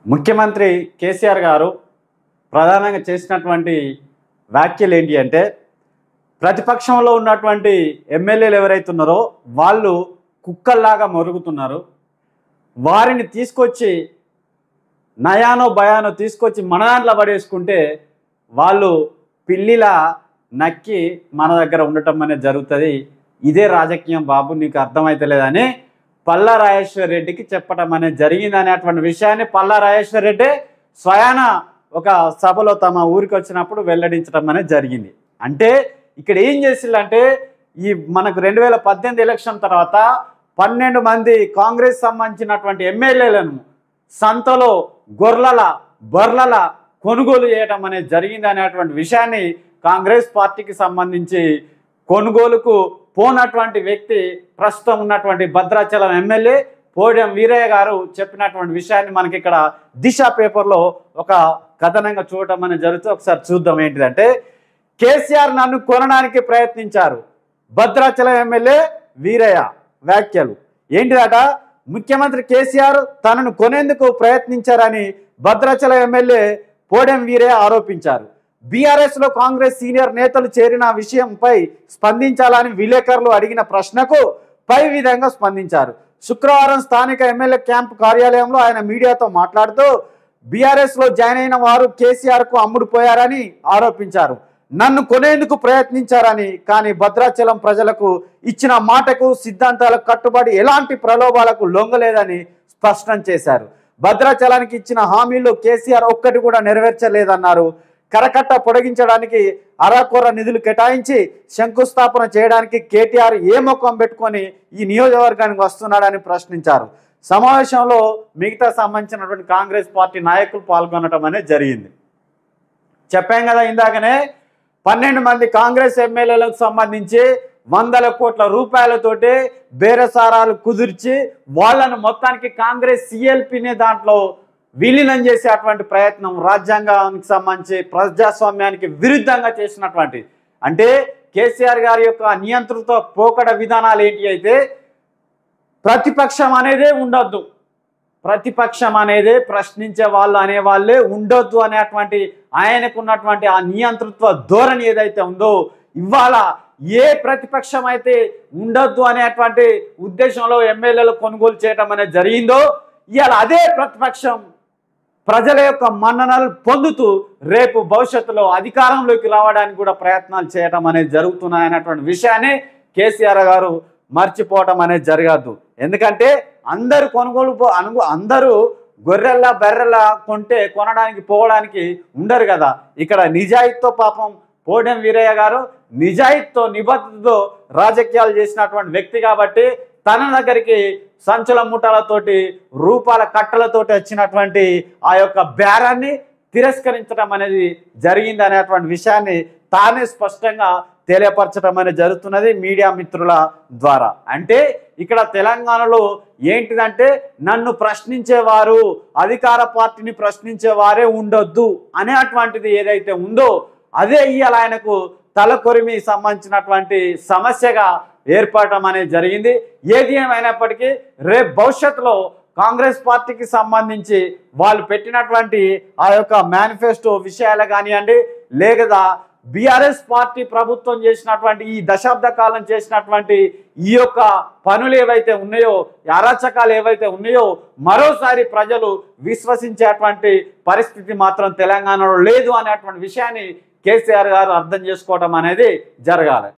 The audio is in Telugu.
ముఖ్యమంత్రి కేసీఆర్ గారు ప్రధానంగా చేసినటువంటి వ్యాఖ్యలు ఏంటి అంటే ప్రతిపక్షంలో ఉన్నటువంటి ఎమ్మెల్యేలు ఎవరైతే ఉన్నారో వాళ్ళు కుక్కల్లాగా మొరుగుతున్నారు వారిని తీసుకొచ్చి నయానో భయానో తీసుకొచ్చి మన దాంట్లో పడేసుకుంటే వాళ్ళు పిల్లిలా నక్కి మన దగ్గర ఉండటం అనేది జరుగుతుంది ఇదే రాజకీయం బాబు నీకు అర్థమైతలేదని పల్లా రాజేశ్వర్ రెడ్డికి చెప్పటం అనేది జరిగింది అనేటువంటి విషయాన్ని పల్లా రాజేశ్వర్ రెడ్డి స్వయాన ఒక సభలో తమ ఊరికి వచ్చినప్పుడు వెల్లడించడం అనేది జరిగింది అంటే ఇక్కడ ఏం చేసిందంటే ఈ మనకు రెండు వేల పద్దెనిమిది ఎలక్షన్ తర్వాత పన్నెండు మంది కాంగ్రెస్ సంబంధించినటువంటి ఎమ్మెల్యేలను సంతలో గొర్రెల బర్లల కొనుగోలు చేయడం అనేది జరిగింది అనేటువంటి విషయాన్ని కాంగ్రెస్ పార్టీకి సంబంధించి కొనుగోలుకు పోనటువంటి వ్యక్తి ప్రస్తుతం ఉన్నటువంటి భద్రాచలం ఎమ్మెల్యే పోడియం వీరయ్య గారు చెప్పినటువంటి విషయాన్ని మనకి ఇక్కడ దిశ పేపర్లో ఒక కథనంగా చూడటం అనేది జరుగుతుంది ఒకసారి చూద్దాం ఏంటిదంటే కేసీఆర్ నన్ను కొనడానికి ప్రయత్నించారు భద్రాచలం ఎమ్మెల్యే వీరయ్య వ్యాఖ్యలు ఏంటిదట ముఖ్యమంత్రి కేసీఆర్ తనను కొనేందుకు ప్రయత్నించారని భద్రాచలం ఎమ్మెల్యే పోడెం వీరయ్య ఆరోపించారు బీఆర్ఎస్ లో కాంగ్రెస్ సీనియర్ నేతలు చేరిన విషయంపై స్పందించాలని విలేకరులు అడిగిన ప్రశ్నకు పై విధంగా స్పందించారు శుక్రవారం స్థానిక ఎమ్మెల్యే క్యాంప్ కార్యాలయంలో ఆయన మీడియాతో మాట్లాడుతూ బీఆర్ఎస్ లో జాయిన్ అయిన వారు కేసీఆర్ కు అమ్ముడుపోయారని ఆరోపించారు నన్ను కొనేందుకు ప్రయత్నించారని కానీ భద్రాచలం ప్రజలకు ఇచ్చిన మాటకు సిద్ధాంతాలకు కట్టుబడి ఎలాంటి ప్రలోభాలకు లొంగలేదని స్పష్టం చేశారు భద్రాచలానికి ఇచ్చిన హామీలు కేసీఆర్ ఒక్కటి కూడా నెరవేర్చలేదన్నారు కరకట్ట పొడిగించడానికి అరాకొర నిధులు కేటాయించి శంకుస్థాపన చేయడానికి కేటీఆర్ ఏ ముఖం పెట్టుకొని ఈ నియోజకవర్గానికి వస్తున్నాడని ప్రశ్నించారు సమావేశంలో మిగతా సంబంధించినటువంటి కాంగ్రెస్ పార్టీ నాయకులు పాల్గొనడం అనేది జరిగింది చెప్పాం కదా ఇందాకనే పన్నెండు మంది కాంగ్రెస్ ఎమ్మెల్యేలకు సంబంధించి వందల కోట్ల రూపాయలతోటి బేరసారాలు కుదిర్చి వాళ్ళను మొత్తానికి కాంగ్రెస్ సిఎల్పిని దాంట్లో విలీనం చేసేటువంటి ప్రయత్నం రాజ్యాంగానికి సంబంధించి ప్రజాస్వామ్యానికి విరుద్ధంగా చేసినటువంటి అంటే కేసీఆర్ గారి యొక్క నియంత్రిత పోకడ విధానాలు ఏంటి అయితే ప్రతిపక్షం అనేదే ఉండొద్దు ప్రతిపక్షం అనేది ప్రశ్నించే వాళ్ళు అనే వాళ్ళే ఉండొద్దు అనేటువంటి ఆయనకు ఉన్నటువంటి ఆ నియంతృత్వ ధోరణి ఏదైతే ఉందో ఇవాళ ఏ ప్రతిపక్షం అయితే ఉండొద్దు అనేటువంటి ఉద్దేశంలో ఎమ్మెల్యేలు కొనుగోలు చేయడం అనేది జరిగిందో ఇవాళ అదే ప్రతిపక్షం ప్రజల యొక్క మన్ననలు పొందుతూ రేపు భవిష్యత్తులో అధికారంలోకి రావడానికి కూడా ప్రయత్నాలు చేయడం అనేది జరుగుతున్నాయనేటువంటి విషయాన్ని కేసీఆర్ గారు మర్చిపోవటం అనేది జరగద్దు ఎందుకంటే అందరు కొనుగోలు పో- అను అందరూ గొర్రెల్లా బెర్రెల్లా కొంటే కొనడానికి పోవడానికి ఉండరు కదా ఇక్కడ నిజాయితీతో పాపం పోడెం వీరయ్య గారు నిజాయితీతో నిబద్ధతతో రాజకీయాలు చేసినటువంటి వ్యక్తి కాబట్టి తన దగ్గరికి సంచుల ముఠాలతోటి రూపాల కట్టలతోటి వచ్చినటువంటి ఆ యొక్క బేరాన్ని తిరస్కరించడం అనేది జరిగింది అనేటువంటి విషయాన్ని తానే స్పష్టంగా తెలియపరచడం అనేది జరుగుతున్నది మీడియా మిత్రుల ద్వారా అంటే ఇక్కడ తెలంగాణలో ఏంటిదంటే నన్ను ప్రశ్నించేవారు అధికార పార్టీని ప్రశ్నించేవారే ఉండొద్దు అనేటువంటిది ఏదైతే ఉందో అదే ఇవాళ ఆయనకు తల కొరిమి సంబంధించినటువంటి సమస్యగా ఏర్పడటం అనేది జరిగింది ఏది ఏమైనప్పటికీ రేపు భవిష్యత్తులో కాంగ్రెస్ పార్టీకి సంబంధించి వాళ్ళు పెట్టినటువంటి ఆ యొక్క మేనిఫెస్టో విషయాలు కానివ్వండి లేదా బీఆర్ఎస్ పార్టీ ప్రభుత్వం చేసినటువంటి ఈ దశాబ్ద కాలం చేసినటువంటి ఈ యొక్క పనులు ఏవైతే ఉన్నాయో ఈ అరాచకాలు ఏవైతే ఉన్నాయో మరోసారి ప్రజలు విశ్వసించేటువంటి పరిస్థితి మాత్రం తెలంగాణలో లేదు అనేటువంటి విషయాన్ని కేసీఆర్ గారు అర్థం చేసుకోవడం అనేది జరగాలి